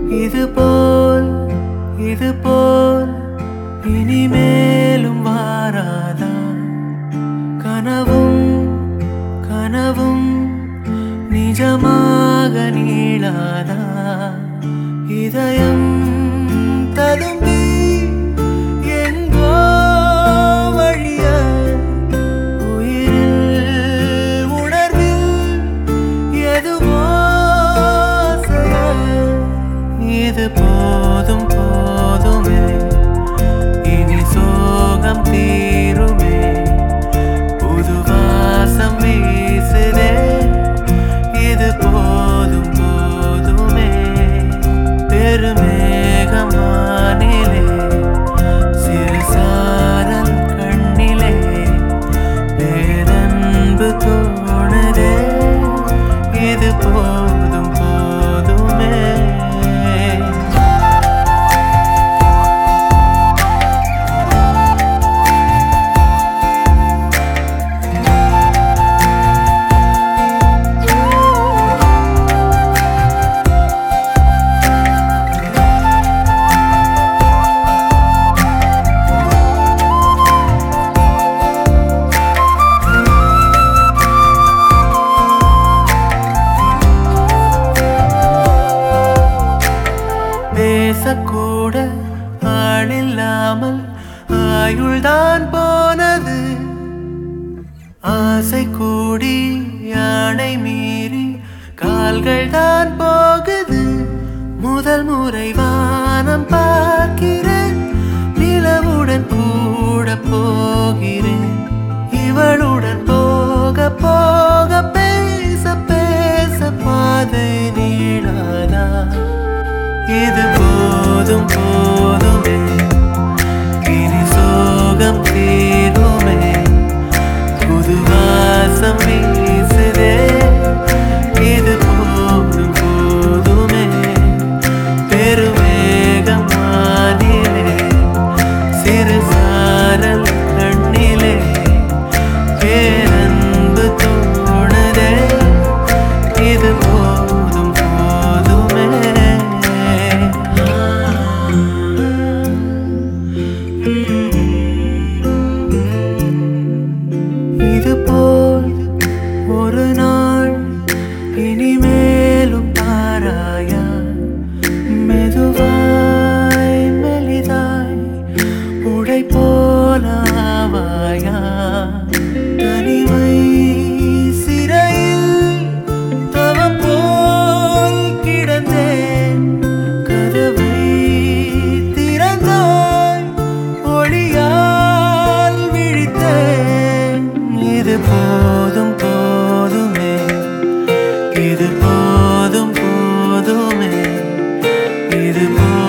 இது போல் இது போல் இனிமேலும் வாராதா கனவும் கனவும் நிஜமாக நீளாதா இதயம் ததும்பி எங்கோ வழிய உயிரில் உணர்வில் எதுவோ அசைய. இது போதும் போதுமே இனி சோகம் தீருமே புது வாசம் வீசுதே இது போதும் போதுமே பெருமேகம் வானிலே சிறு சாரல் கண்ணிலே பேரன்பு தோணுதே இது போதும் போதுமே பேசக்கூட ஆளில்லாமல் ஆயுள்தான் போனது ஆசை கூடி யானை மீறி கால்கள் தான் போகுது முதல் முறை வானம் பார்க்கிறேன் நிலவுடன் கூட போகிறேன் இவளுடன் போக போக பேச பேச பாதை நீளாதா இது போதும் போதுமே இனி சோகம் தீருமே புது வாசம் வீசுதே இது போதும் போதுமே பெருமேகம் வானிலே சிறு சாரல் கண்ணிலே பேரன்பு தோணுதே இது போதும் போதுமே இது போல் ஒரு நாள் இனிமேலும் பாராயா மெதுவாய் மெலிதாய் உடை போலாவாயா தனிமை சிறையில் தவம் போல் கிடந்தேன் கதவை திறந்தாய் ஒளியால் விழித்தேன் இது போதும் போதுமே இது போதும் போதுமே இது போதும்